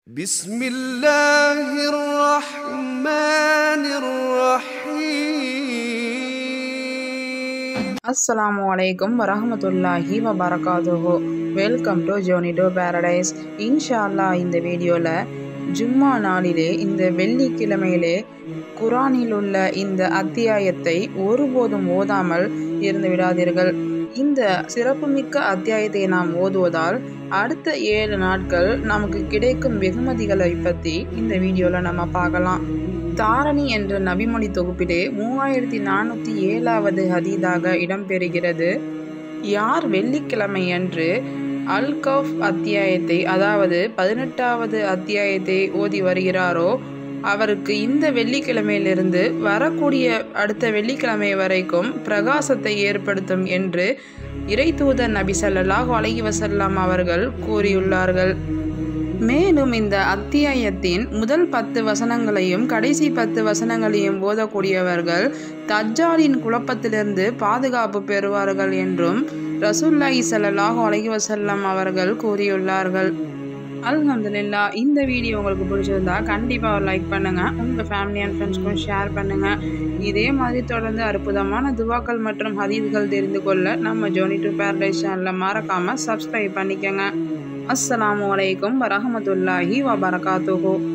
بسم الله الرحمن الرحيم அஸ்ஸலாமு அலைக்கும் வரஹமத்துல்லாஹி வபரகாதுஹு welcome to journey to paradise இன்ஷா அல்லாஹ் இந்த வீடியோவில் ஜும்மா நாளிலே இந்த வெள்ளிக்கிழமையிலே குரானில் உள்ள இந்த அத்தியாயத்தை ஒருபோதும் ஓதாமல் இருந்து விடாதீர்கள் இந்த சிறப்புமிக்க அத்தியாயத்தை நாம் ஓதுவதால் அடுத்த ஏழு நாட்கள் நமக்கு கிடைக்கும் வெகுமதிகளை பற்றி இந்த வீடியோவில் நம்ம பார்க்கலாம் தாரணி என்ற நபிமொழி தொகுப்பிலே மூவாயிரத்தி நானூற்றி ஏழாவது ஹதீதாக இடம்பெறுகிறது யார் வெள்ளிக்கிழமையன்று அல் கஃப் அத்தியாயத்தை அதாவது பதினெட்டாவது அத்தியாயத்தை ஓதி வருகிறாரோ அவருக்கு இந்த வெள்ளிக்கிழமையிலிருந்து வரக்கூடிய அடுத்த வெள்ளிக்கிழமை வரைக்கும் பிரகாசத்தை ஏற்படுத்தும் என்று இறைதூதர் நபி ஸல்லல்லாஹு அலைஹி வஸல்லம் அவர்கள் கூறியுள்ளார்கள் மேலும் இந்த அத்தியாயத்தின் முதல் பத்து வசனங்களையும் கடைசி பத்து வசனங்களையும் ஓதக்கூடியவர்கள் தஜ்ஜாலின் குழப்பத்திலிருந்து பாதுகாப்பு பெறுவார்கள் என்றும் ரசூல்லாஹி ஸல்லல்லாஹு அலைஹி வஸல்லம் அவர்கள் கூறியுள்ளார்கள் அல்ஹம்துலில்லா இந்த வீடியோ உங்களுக்கு பிடிச்சிருந்தா கண்டிப்பாக ஒரு லைக் பண்ணுங்கள் உங்கள் ஃபேமிலி அண்ட் ஃப்ரெண்ட்ஸ்க்கும் ஷேர் பண்ணுங்கள் இதே மாதிரி தொடர்ந்து அற்புதமான துவாக்கள் மற்றும் ஹதீஸ்கள் தெரிந்து கொள்ள நம்ம ஜோனி டு பேரடைஸ் சேனலில் மறக்காமல் சப்ஸ்கிரைப் பண்ணிக்கோங்க அஸ்ஸலாமு அலைக்கும் வரஹமத்துல்லாஹி வபரகாத்துஹு